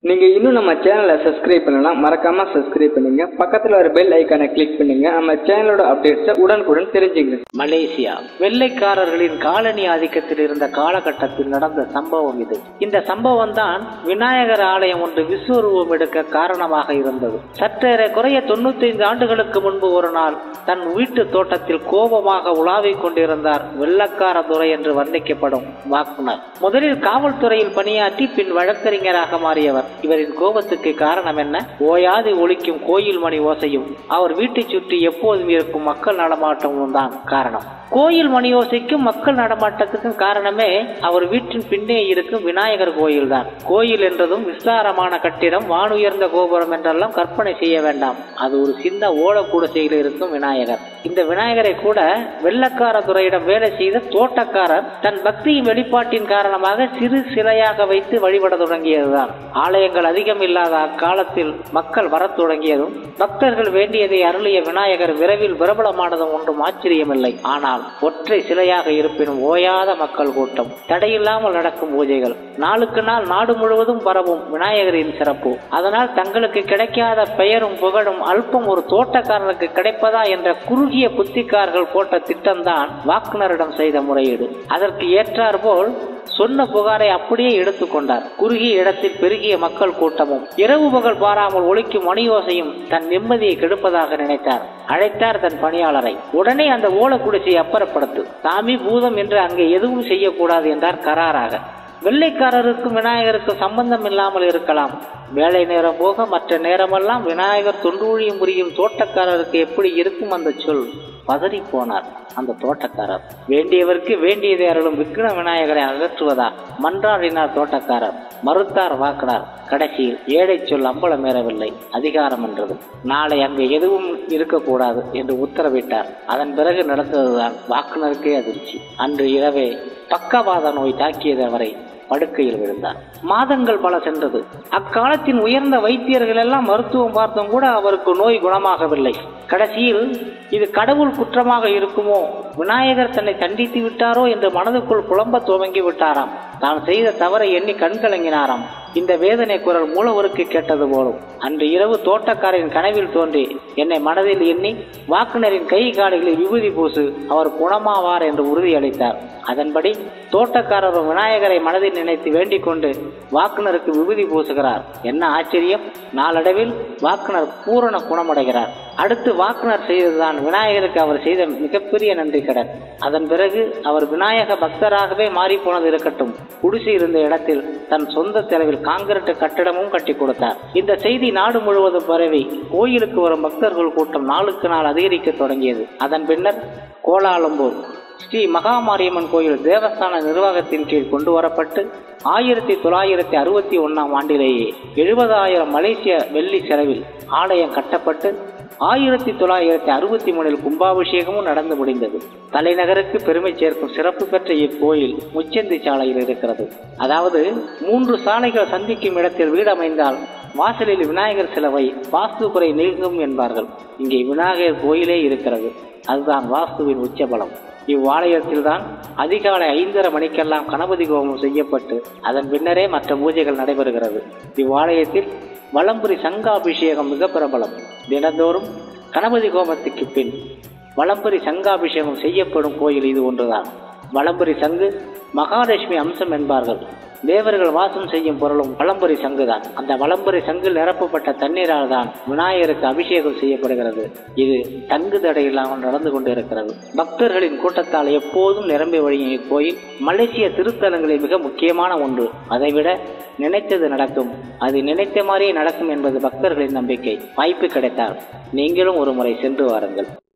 நீங்க இன்னும் நம்ம சேனலை சப்ஸ்கிரைப் பண்ணலாம் மறக்காம சப்ஸ்கிரைப் பண்ணுங்க பக்கத்துல ஒரு பெல் ஐக்கானை கிளிக் பண்ணுங்க நம்ம சேனலோட அப்டேட்ஸை உடனுக்குடன் தெரிஞ்சுங்க மலேசியா வெள்ளைக்காரர்களின் காலனி ஆதிக்கத்தில் இருந்த காலகட்டத்தில் நடந்த சம்பவம் இது இந்த சம்பவம் தான் விநாயகர் ஆலயம் ஒன்று விஸ்வரூபம் எடுக்க காரணமாக இருந்தது சற்றேற குறைய தொண்ணூத்தைந்து ஆண்டுகளுக்கு முன்பு ஒரு நாள் தன் வீட்டு தோட்டத்தில் கோபமாக உலாவிக் கொண்டிருந்தார் வெள்ளக்கார துரை என்று வர்ணிக்கப்படும் வாக்குனர் முதலில் காவல்துறையில் பணியாற்றி பின் வழக்கறிஞராக மாறியவர் இவரின் கோபத்துக்கு காரணம் என்ன ஓயாது ஒலிக்கும் கோயில் மணி ஓசையும் அவர் வீட்டைச் சுற்றி எப்போதும் இருக்கும் மக்கள் நடமாட்டமும் தான் காரணம் கோயில் மணி ஓசைக்கும் மக்கள் நடமாட்டத்துக்கும் காரணமே அவர் வீட்டின் பின்னே இருக்கும் விநாயகர் கோயில் தான் கோயில் என்றதும் விஸ்தாரமான கட்டிடம் வானுயர்ந்த கோபுரம் என்றெல்லாம் கற்பனை செய்ய வேண்டாம் அது ஒரு சின்ன ஓலக்கூடசையில் இருக்கும் விநாயகர் இந்த விநாயகரை கூட வெள்ளக்கார துறையிடம் வேலை செய்த தோட்டக்காரர் தன் பக்தியின் வெளிப்பாட்டின் காரணமாக சிறு சிலையாக வைத்து வழிபட தொடங்கியதுதான் ஆலயங்கள் அதிகம் இல்லாத அக்காலத்தில் மக்கள் வரத் தொடங்கியதும் பக்தர்கள் வேண்டியதை அருளிய விநாயகர் விரைவில் பிரபலமானதும் ஒன்றும் ஆச்சரியமில்லை ஆனால் ஒற்றை சிலையாக இருப்பினும் ஓயாத மக்கள் கூட்டம் தடையில்லாமல் நடக்கும் பூஜைகள் நாளுக்கு நாள் நாடு முழுவதும் பரவும் விநாயகரின் சிறப்பு அதனால் தங்களுக்கு கிடைக்காத பெயரும் புகழும் அல்பம் ஒரு தோட்டக்காரனுக்கு கிடைப்பதா என்ற குறுகிய புத்திக்காரர்கள் போட்ட திட்டம்தான் வாக்குனரிடம் செய்த முறையீடு அதற்கு ஏற்றாற்போல் சொன்ன புகாரை அப்படியே எடுத்துக்கொண்டார் குறுகிய இடத்தில் பெருகிய மக்கள் கூட்டமும் இரவு பகல் பாராமல் ஒலிக்கும் மணியோசையும் தன் நிம்மதியை கெடுப்பதாக நினைத்தார் அழைத்தார் தன் பணியாளரை உடனே அந்த ஓலக்குடிசையை அப்புறப்படுத்து சாமி பூதம் என்று அங்கே எதுவும் செய்யக்கூடாது என்றார் கராராக வெள்ளைக்காரருக்கும் விநாயகருக்கும் சம்பந்தம் இல்லாமல் இருக்கலாம் வேலை நேரம் போக மற்ற நேரமெல்லாம் விநாயகர் தொண்டூழியம் புரியும் தோட்டக்காரருக்கு எப்படி இருக்கும் அந்த சொல் பதறி போனார் அந்த தோட்டக்காரர் வேண்டியவருக்கு வேண்டியதை அருளும் விக்ன விநாயகரை அகற்றுவதா மன்றாடினார் தோட்டக்காரர் மறுத்தார் வாக்கினார் கடைசியில் ஏழை சொல் அம்பலம் ஏறவில்லை அதிகாரம் என்றது நாளை அங்கு எதுவும் இருக்கக்கூடாது என்று உத்தரவிட்டார் அதன் பிறகு நடந்ததுதான் வாக்குனருக்கே அதிர்ச்சி அன்று இரவே பக்கவாத நோய் தாக்கியது அவரை படுக்கையில் விழுந்தார் மாதங்கள் பல சென்றது அக்காலத்தின் உயர்ந்த வைத்தியர்கள் எல்லாம் மருத்துவம் பார்த்தும் கூட அவருக்கு நோய் குணமாகவில்லை கடைசியில் இது கடவுள் குற்றமாக இருக்குமோ விநாயகர் தன்னை தண்டித்து விட்டாரோ என்று மனதுக்குள் புலம்ப துவங்கி விட்டாராம் தான் செய்த தவறை எண்ணி கண்கலங்கினாராம் இந்த வேதனை குரல் மூலவருக்கு கேட்டது போலும் அன்று இரவு தோட்டக்காரின் கனவில் தோன்றி என்னை மனதில் எண்ணி வாக்குனரின் கை கால்களில் விபூதி பூசு அவர் குணமாவார் என்று உறுதியளித்தார் அதன்படி தோட்டக்காரரும் விநாயகரை மனதில் நினைத்து வேண்டிக் கொண்டு வாக்குனருக்கு விபூதி பூசுகிறார் என்ன ஆச்சரியம் நாளடைவில் வாக்குனர் பூரண குணமடைகிறார் அடுத்து வாக்குனர் செய்ததுதான் விநாயகருக்கு அவர் செய்த மிகப்பெரிய நன்றி கடன் அதன் பிறகு அவர் விநாயக பக்தராகவே மாறி போனது இருக்கட்டும் குடிசை இருந்த இடத்தில் தன் சொந்த செலவில் காங்கிரீட் கட்டிடமும் கட்டி கொடுத்தார் இந்த செய்தி நாடு முழுவதும் பரவி கோயிலுக்கு வரும் பக்தர்கள் கூட்டம் நாளுக்கு நாள் அதிகரிக்க தொடங்கியது அதன் பின்னர் கோலாலம்பூர் ஸ்ரீ மகாமாரியம்மன் கோயில் தேவஸ்தான நிர்வாகத்தின் கீழ் கொண்டு வரப்பட்டு ஆயிரத்தி தொள்ளாயிரத்தி அறுபத்தி ஒன்னாம் ஆண்டிலேயே எழுபதாயிரம் மலேசிய வெள்ளி செலவில் ஆலயம் கட்டப்பட்டு ஆயிரத்தி தொள்ளாயிரத்தி அறுபத்தி மூணில் கும்பாபிஷேகமும் நடந்து முடிந்தது தலைநகருக்கு பெருமை சேர்க்கும் சிறப்பு பெற்ற இக்கோயில் முச்சந்தி சாலையில் இருக்கிறது அதாவது மூன்று சாலைகள் சந்திக்கும் இடத்தில் வீடு அமைந்தால் வாசலில் விநாயகர் சிலவை வாஸ்து குறை நீங்கும் என்பார்கள் இங்கே விநாயகர் கோயிலே இருக்கிறது அதுதான் வாஸ்துவின் உச்சபலம் இவ்வாலயத்தில் தான் அதிகாலை ஐந்தரை மணிக்கெல்லாம் கணபதி கோபம் செய்யப்பட்டு அதன் பின்னரே மற்ற பூஜைகள் நடைபெறுகிறது இவ்வாலயத்தில் வலம்புரி சங்காபிஷேகம் மிக பிரபலம் தினந்தோறும் கணபதி கோபத்துக்கு பின் வலம்புரி சங்காபிஷேகம் செய்யப்படும் கோயில் இது ஒன்றுதான் வலம்புரி சங்கு மகாலட்சுமி அம்சம் என்பார்கள் தேவர்கள் வாசம் செய்யும் பொருளும் வலம்புரி சங்குதான் அந்த வலம்புரி சங்கில் நிரப்பப்பட்ட தண்ணீரால் தான் விநாயகருக்கு அபிஷேகம் செய்யப்படுகிறது இது தங்கு தடை இல்லாமல் நடந்து கொண்டிருக்கிறது பக்தர்களின் கூட்டத்தால் எப்போதும் நிரம்பி வழியும் இக்கோயில் மலேசிய திருத்தலங்களில் மிக முக்கியமான ஒன்று அதைவிட நினைத்தது நடக்கும் அது நினைத்த மாதிரியே நடக்கும் என்பது பக்தர்களின் நம்பிக்கை வாய்ப்பு கிடைத்தால் நீங்களும் ஒரு முறை சென்று வாருங்கள்